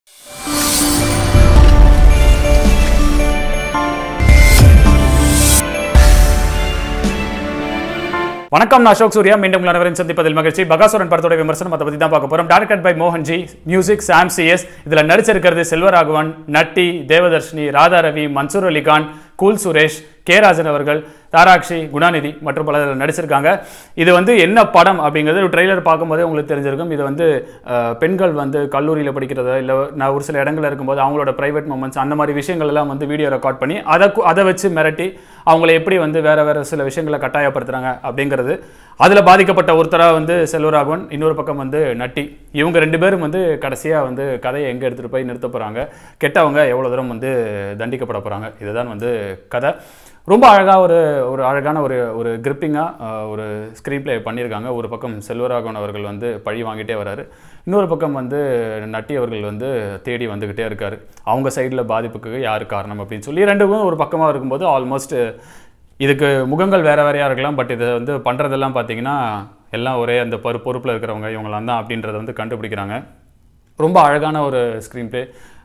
வணக்கம் நான் அசோக் சூர்யா மீண்டும் உங்கள் அனைவரையும் சந்திப்பதில் மகிழ்ச்சி பகாசுரன் படத்தோட விமர்சனம் அதை பற்றி தான் பார்க்க போகிறோம் directed by Mohan G music Sam C இதில் நடிச்சிருக்கிறது செல்வராகவன் நட்டி தேவதர்ஷினி ராதா ரவி மன்சூர் அலிகான் கூல் சுரேஷ் கே ராஜன் அவர்கள் தாராக்ஷி குணாநிதி மற்றும் பலர் நடிச்சிருக்காங்க இது வந்து என்ன படம் அப்படிங்கிறது ஒரு ட்ரெய்லர் பார்க்கும்போதே உங்களுக்கு தெரிஞ்சிருக்கும் இது வந்து அஹ், பெண்கள் வந்து கல்லூரியில் படிக்கிறதோ இல்லை நான் ஒரு சில இடங்கள்ல இருக்கும்போது அவங்களோட ப்ரைவேட் மூமெண்ட்ஸ் அந்த மாதிரி விஷயங்கள் எல்லாம் வந்து வீடியோ ரெக்கார்ட் பண்ணி அதை கு- அதை வச்சு மிரட்டி அவங்கள எப்படி வந்து வேற வேற சில விஷயங்களை கட்டாயப்படுத்துறாங்க அப்படிங்கிறது அதில் பாதிக்கப்பட்ட ஒருத்தராக வந்து செல்வராகவன் இன்னொரு பக்கம் வந்து நட்டி இவங்க ரெண்டு பேரும் வந்து கடைசியாக வந்து கதையை எங்கே எடுத்துகிட்டு போய் நிறுத்த போகிறாங்க கெட்டவங்க எவ்வளோ தூரம் வந்து தண்டிக்கப்பட போகிறாங்க இதுதான் வந்து கதை ரொம்ப அழகாக ஒரு ஒரு அழகான ஒரு ஒரு கிரிப்பிங்காக ஒரு ஸ்க்ரீன் ப்ளே பண்ணியிருக்காங்க ஒரு பக்கம் செல்வராகவன் அவர்கள் வந்து பழி வாங்கிட்டே வராரு இன்னொரு பக்கம் வந்து நட்டி அவர்கள் வந்து தேடி வந்துக்கிட்டே இருக்காரு அவங்க சைடில் பாதிப்புக்கு யார் காரணம் அப்படின்னு சொல்லி ரெண்டுக்கும் ஒரு பக்கமாக இருக்கும்போது ஆல்மோஸ்ட் இதுக்கு முகங்கள் வேற வேறையாக இருக்கலாம் பட் இதை வந்து பண்ணுறதெல்லாம் பார்த்தீங்கன்னா எல்லாம் ஒரே அந்த பொறு பொறுப்பில் இருக்கிறவங்க இவங்களாம் தான் அப்படின்றத வந்து கண்டுபிடிக்கிறாங்க ரொம்ப அழகான ஒரு ஸ்க்ரீன் ப்ளே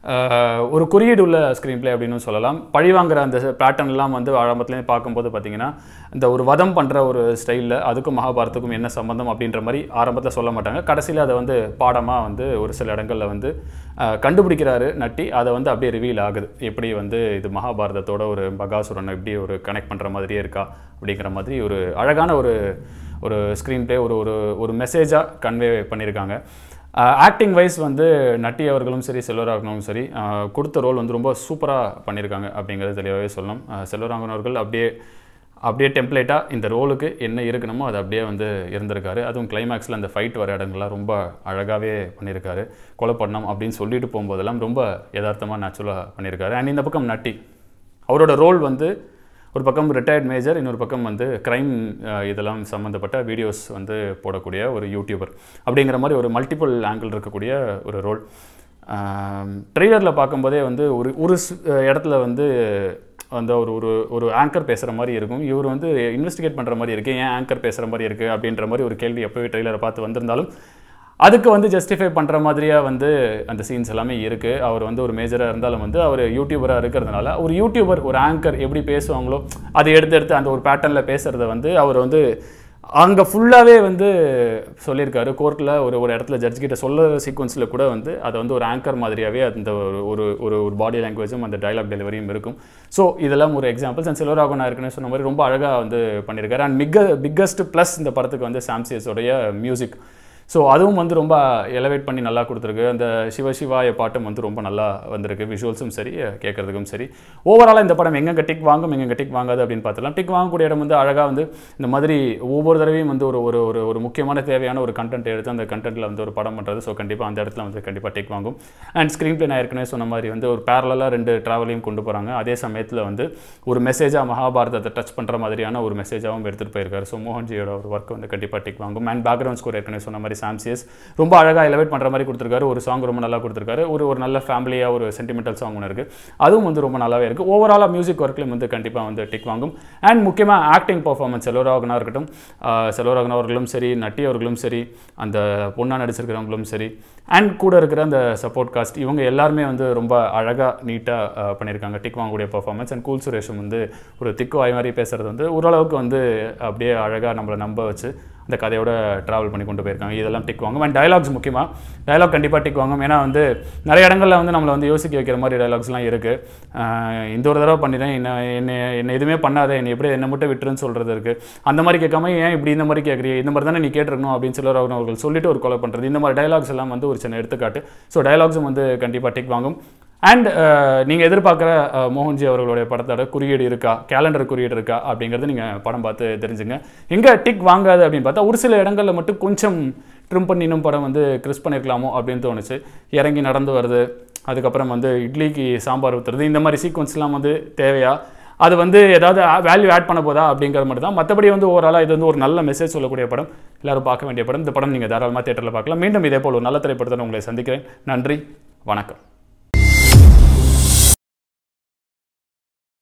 ஒரு குறியீடு உள்ள ஸ்க்ரீன் ப்ளே அப்படின்னு சொல்லலாம் பழிவாங்குற அந்த பேட்டர்ன்லாம் வந்து ஆரம்பத்துலேயே பார்க்கும்போது பார்த்தீங்கன்னா இந்த ஒரு வதம் பண்ணுற ஒரு ஸ்டைலில் அதுக்கும் மகாபாரத்துக்கும் என்ன சம்மந்தம் அப்படின்ற மாதிரி ஆரம்பத்தில் சொல்ல மாட்டாங்க கடைசியில் அதை வந்து பாடமாக வந்து ஒரு சில இடங்களில் வந்து அஹ், கண்டுபிடிக்கிறாரு நட்டி அதை வந்து அப்படியே ரிவீல் ஆகுது எப்படி வந்து இது மகாபாரதத்தோட ஒரு பகாசுரன் எப்படி ஒரு கனெக்ட் பண்ணுற மாதிரியே இருக்கா அப்படிங்கிற மாதிரி ஒரு அழகான ஒரு ஒரு ஸ்க்ரீன் ப்ளே ஒரு ஒரு ஒரு மெசேஜாக கன்வே பண்ணியிருக்காங்க ஆக்டிங் வைஸ் வந்து நட்டி அவர்களும் சரி செல்வராகவனும் சரி அஹ், கொடுத்த ரோல் வந்து ரொம்ப சூப்பராக பண்ணியிருக்காங்க அப்படிங்கிறது தெளிவாகவே சொல்லணும் அஹ், செல்வராகவன் அவர்கள் அப்படியே அப்படியே டெம்ப்ளேட்டாக இந்த ரோலுக்கு என்ன இருக்கணுமோ அது அப்படியே வந்து இருந்திருக்காரு அதுவும் கிளைமேக்ஸில் அந்த ஃபைட் வர இடங்கள்லாம் ரொம்ப அழகாகவே பண்ணியிருக்காரு கொலை பண்ணோம் அப்படின்னு சொல்லிட்டு போகும்போதெல்லாம் ரொம்ப யதார்த்தமாக நேச்சுரலாக பண்ணியிருக்காரு அண்ட் இந்த பக்கம் நட்டி அவரோட ரோல் வந்து ஒரு பக்கம் ரிட்டையர்ட் மேஜர் இன்னொரு பக்கம் வந்து க்ரைம் இதெல்லாம் சம்மந்தப்பட்ட வீடியோஸ் வந்து போடக்கூடிய ஒரு யூடியூபர் அப்படிங்கிற மாதிரி ஒரு மல்டிபிள் ஆங்கிள் இருக்கக்கூடிய ஒரு ரோல் ட்ரெய்லரில் பார்க்கும்போதே வந்து ஒரு ஒரு ஸ்- இடத்துல வந்து அந்த ஒரு ஒரு ஒரு ஆங்கர் பேசுகிற மாதிரி இருக்கும் இவர் வந்து இன்வெஸ்டிகேட் பண்ணுற மாதிரி இருக்குது ஏன் ஆங்கர் பேசுகிற மாதிரி இருக்குது அப்படின்ற மாதிரி ஒரு கேள்வி எப்போவே ட்ரெய்லரை பார்த்து வந்திருந்தாலும் அதுக்கு வந்து ஜஸ்டிஃபை பண்ணுற மாதிரியாக வந்து அந்த சீன்ஸ் எல்லாமே இருக்குது அவர் வந்து ஒரு மேஜராக இருந்தாலும் வந்து அவர் யூடியூபராக இருக்கிறதுனால ஒரு யூடியூபர் ஒரு ஆங்கர் எப்படி பேசுவாங்களோ அதை எடுத்து எடுத்து அந்த ஒரு பேட்டர்னில் பேசுகிறத வந்து அவர் வந்து அங்கே ஃபுல்லாகவே வந்து சொல்லியிருக்காரு கோர்ட்டில் ஒரு ஒரு இடத்துல ஜட்ஜ் கிட்ட சொல்ல சீக்வன்ஸில் கூட வந்து அதை வந்து ஒரு ஆங்கர் மாதிரியாகவே அந்த ஒரு ஒரு ஒரு ஒரு பாடி லாங்குவேஜும் அந்த டைலாக் டெலிவரியும் இருக்கும் ஸோ இதெல்லாம் ஒரு எக்ஸாம்பிள்ஸ் அண்ட் செல்வராகவன் நான் ஏற்கனவே சொன்ன மாதிரி ரொம்ப அழகாக வந்து பண்ணியிருக்காரு அண்ட் மிக பிக்கஸ்ட் ப்ளஸ் இந்த படத்துக்கு வந்து சாம்சியஸோடைய மியூசிக் ஸோ அதுவும் வந்து ரொம்ப எலவேட் பண்ணி நல்லா கொடுத்துருக்கு அந்த சிவ சிவாய பாட்டும் வந்து ரொம்ப நல்லா வந்திருக்கு விஷுவல்ஸும் சரி கேட்குறதுக்கும் சரி ஓவராலாக இந்த படம் எங்கெங்க டிக் வாங்கும் எங்கெங்க டிக் வாங்காது அப்படின்னு பார்த்துலாம் டிக் வாங்கக்கூடிய இடம் வந்து அழகாக வந்து இந்த மாதிரி ஒவ்வொரு தடவையும் வந்து ஒரு ஒரு ஒரு ஒரு முக்கியமான தேவையான ஒரு கண்டென்ட் எடுத்து அந்த கண்டென்ட்டில் வந்து ஒரு படம் பண்ணுறது ஸோ கண்டிப்பாக அந்த இடத்துல வந்து கண்டிப்பாக டிக் வாங்கும் அண்ட் ஸ்க்ரீன் பிளே நான் ஏற்கனவே சொன்ன மாதிரி வந்து ஒரு பேரலாக ரெண்டு ட்ராவலையும் கொண்டு போகிறாங்க அதே சமயத்தில் வந்து ஒரு மெசேஜாக மகாபாரதத்தை டச் பண்ணுற மாதிரியான ஒரு மெசேஜாகவும் எடுத்துகிட்டு போயிருக்காரு ஸோ மோகன்ஜியோட ஒரு ஒர்க் வந்து கண்டிப்பாக டிக் வாங்கும் அண்ட் பேக்ரவுண்ட் ஸ்கோர் ஏற்கனவே சொன்ன மாதிரி சாம்சியஸ் ரொம்ப அழகாக எலவேட் பண்ணுற மாதிரி கொடுத்துருக்காரு ஒரு சாங் ரொம்ப நல்லா கொடுத்துருக்காரு ஒரு ஒரு நல்ல ஃபேமிலியாக ஒரு சென்டிமெண்டல் சாங் ஒன்று இருக்குது அதுவும் வந்து ரொம்ப நல்லாவே இருக்குது ஓவராலாக மியூசிக் ஒர்க்லையும் வந்து கண்டிப்பாக வந்து டிக் வாங்கும் அண்ட் முக்கியமாக ஆக்டிங் பர்ஃபார்மன்ஸ் செல்வராகனா இருக்கட்டும் ஆஹ் செல்வராகவன் அவர்களும் சரி நட்டி அவர்களும் சரி அந்த பொண்ணாக நடிச்சிருக்கிறவங்களும் சரி அண்ட் கூட இருக்கிற அந்த சப்போர்ட் காஸ்ட் இவங்க எல்லாருமே வந்து ரொம்ப அழகாக நீட்டாக பண்ணியிருக்காங்க டிக் வாங்கக்கூடிய பர்ஃபார்மன்ஸ் அண்ட் கூல் சுரேஷும் வந்து ஒரு திக்கு வாய் மாதிரி பேசுகிறது வந்து ஓரளவுக்கு வந்து அப்படியே அழகாக நம்மளை நம்ப வச்சு அந்த கதையோட ட்ராவல் பண்ணி கொண்டு போயிருக்காங்க இதெல்லாம் டிக் வாங்கும் அண்ட் டயலாக்ஸ் முக்கியமாக டயலாக் கண்டிப்பாக டிக் வாங்கும் ஏன்னா வந்து நிறைய இடங்களில் வந்து நம்மளை வந்து யோசிக்க வைக்கிற மாதிரி டயலாக்ஸ்லாம் இருக்குது இந்த ஒரு தடவை பண்ணிட்டேன் என்ன என்ன என்ன எதுவுமே பண்ணாத என்னை எப்படி என்ன மட்டும் விட்டுருன்னு சொல்கிறது இருக்குது அந்த மாதிரி கேட்காம ஏன் இப்படி இந்த மாதிரி கேட்குறீங்க இந்த மாதிரி தானே நீ கேட்டிருக்கணும் அப்படின்னு சொல்லி அவர்கள் சொல்லிட்டு ஒரு கொலை பண்ணுறது இந்த மாதிரி டயலாக்ஸ் எல்லாம் வந்து ஒரு சின்ன எடுத்துக்காட்டு ஸோ டயலாக்ஸும் வந்து கண்டிப்பாக டிக் வாங்கும் அண்ட் நீங்கள் எதிர்பார்க்குற அஹ், மோகன்ஜி அவர்களுடைய படத்தோட குறியீடு இருக்கா கேலண்டர் குறியீடு இருக்கா அப்படிங்கிறது நீங்கள் படம் பார்த்து தெரிஞ்சுங்க எங்கே டிக் வாங்காது அப்படின்னு பார்த்தா ஒரு சில இடங்களில் மட்டும் கொஞ்சம் ட்ரிம் பண்ணி இன்னும் படம் வந்து கிறிஸ் பண்ணியிருக்கலாமோ அப்படின்னு தோணுச்சு இறங்கி நடந்து வருது அதுக்கப்புறம் வந்து இட்லிக்கு சாம்பார் ஊற்றுறது இந்த மாதிரி சீக்வன்ஸ்லாம் வந்து தேவையா அது வந்து ஏதாவது வேல்யூ ஆட் பண்ண போதா அப்படிங்கிறது மட்டும் தான் மற்றபடி வந்து ஓவராலாக இது வந்து ஒரு நல்ல மெசேஜ் சொல்லக்கூடிய படம் எல்லாரும் பார்க்க வேண்டிய படம் இந்த படம் நீங்கள் தாராளமாக தேட்டரில் பார்க்கலாம் மீண்டும் இதே போல் ஒரு நல்ல திரைப்படத்தை உங்களை சந்திக்கிறேன் நன்றி வணக்கம்